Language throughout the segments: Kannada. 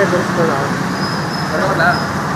ತೋರಿಸ್ಬೋದ ಬರೋಲ್ಲ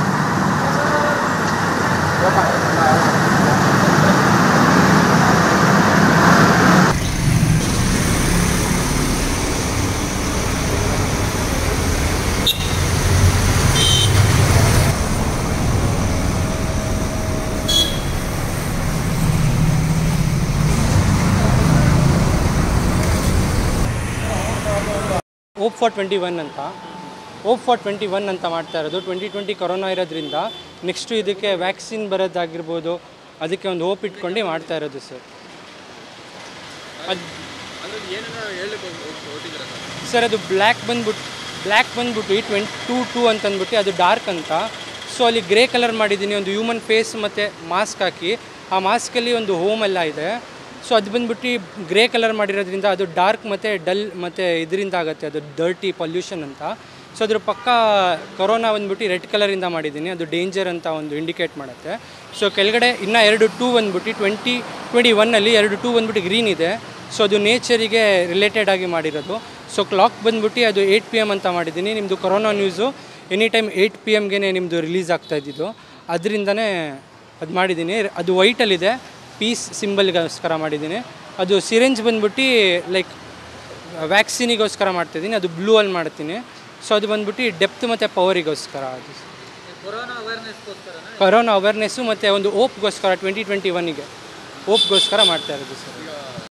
ಓಪ್ ಫಾರ್ ಟ್ವೆಂಟಿ ಒನ್ ಅಂತ ಓಪ್ ಫಾರ್ ಟ್ವೆಂಟಿ ಒನ್ ಅಂತ ಮಾಡ್ತಾ ಇರೋದು ಟ್ವೆಂಟಿ ಟ್ವೆಂಟಿ ಕೊರೋನಾ ಇರೋದ್ರಿಂದ ನೆಕ್ಸ್ಟು ಇದಕ್ಕೆ ವ್ಯಾಕ್ಸಿನ್ ಬರೋದಾಗಿರ್ಬೋದು ಅದಕ್ಕೆ ಒಂದು ಓಪ್ ಇಟ್ಕೊಂಡು ಮಾಡ್ತಾ ಇರೋದು ಸರ್ ಅದು ಅದ್ರಲ್ಲಿ ಏನೇನೋ ಹೇಳಕ್ಕೆ ಹೊರಟಿದ್ದೀರಾ ಸರ್ ಸರ್ ಅದು ಬ್ಲ್ಯಾಕ್ ಬಂದ್ಬಿಟ್ಟು ಬ್ಲ್ಯಾಕ್ ಬಂದ್ಬಿಟ್ಟು ಟ್ವೆಂಟಿ ಟೂ ಟೂ ಅಂತ ಅಂದ್ಬಿಟ್ಟು ಅದು ಡಾರ್ಕ್ ಅಂತ ಸೊ ಅಲ್ಲಿ ಗ್ರೇ ಕಲರ್ ಮಾಡಿದ್ದೀನಿ ಒಂದು ಹ್ಯೂಮನ್ ಫೇಸ್ ಮತ್ತು ಮಾಸ್ಕ್ ಹಾಕಿ ಆ ಮಾಸ್ಕಲ್ಲಿ ಒಂದು ಹೋಮ್ ಎಲ್ಲ ಇದೆ ಸೊ ಅದು ಬಂದ್ಬಿಟ್ಟು ಗ್ರೇ ಕಲರ್ ಮಾಡಿರೋದ್ರಿಂದ ಅದು ಡಾರ್ಕ್ ಮತ್ತು ಡಲ್ ಮತ್ತು ಇದರಿಂದ ಆಗುತ್ತೆ ಅದು ಡರ್ಟಿ ಪೊಲ್ಯೂಷನ್ ಅಂತ ಸೊ ಅದ್ರ ಪಕ್ಕ ಕೊರೋನಾ ಬಂದ್ಬಿಟ್ಟು ರೆಡ್ ಕಲರಿಂದ ಮಾಡಿದ್ದೀನಿ ಅದು ಡೇಂಜರ್ ಅಂತ ಒಂದು ಇಂಡಿಕೇಟ್ ಮಾಡುತ್ತೆ ಸೊ ಕೆಳಗಡೆ ಇನ್ನೂ ಎರಡು ಟೂ ಬಂದ್ಬಿಟ್ಟು ಟ್ವೆಂಟಿ ಟ್ವೆಂಟಿ ಒನ್ನಲ್ಲಿ ಎರಡು ಟೂ ಬಂದ್ಬಿಟ್ಟು ಗ್ರೀನ್ ಇದೆ ಸೊ ಅದು ನೇಚರಿಗೆ ರಿಲೇಟೆಡ್ ಆಗಿ ಮಾಡಿರೋದು ಸೊ ಕ್ಲಾಕ್ ಬಂದ್ಬಿಟ್ಟು ಅದು ಏಯ್ಟ್ ಪಿ ಎಮ್ ಅಂತ ಮಾಡಿದ್ದೀನಿ ನಿಮ್ಮದು corona news any time eight P ಎಮ್ಗೆ ನಿಮ್ಮದು ರಿಲೀಸ್ ಆಗ್ತಾ ಇದ್ದಿದ್ದು ಅದರಿಂದನೇ ಅದು ಮಾಡಿದ್ದೀನಿ ಅದು ವೈಟಲ್ಲಿದೆ ಪೀಸ್ ಸಿಂಬಲ್ಗೋಸ್ಕರ ಮಾಡಿದ್ದೀನಿ ಅದು ಸಿರೆಂಜ್ ಬಂದ್ಬಿಟ್ಟು ಲೈಕ್ ವ್ಯಾಕ್ಸಿನಿಗೋಸ್ಕರ ಮಾಡ್ತಾಯಿದ್ದೀನಿ ಅದು ಬ್ಲೂ ಅಲ್ಲಿ ಮಾಡ್ತೀನಿ ಸೊ ಅದು ಬಂದ್ಬಿಟ್ಟು ಡೆಪ್ತ್ ಮತ್ತು ಪವರಿಗೋಸ್ಕರ ಅದು ಕೊರೋನಾ ಅವೇರ್ನೆಸ್ಗೋಸ್ಕರ ಕೊರೋನಾ ಅವೇರ್ನೆಸ್ಸು ಮತ್ತು ಒಂದು ಓಪ್ಗೋಸ್ಕರ ಟ್ವೆಂಟಿ ಟ್ವೆಂಟಿ ಒನ್ನಿಗೆ ಓಪ್ಗೋಸ್ಕರ ಮಾಡ್ತಾ ಇರೋದು ಸರ್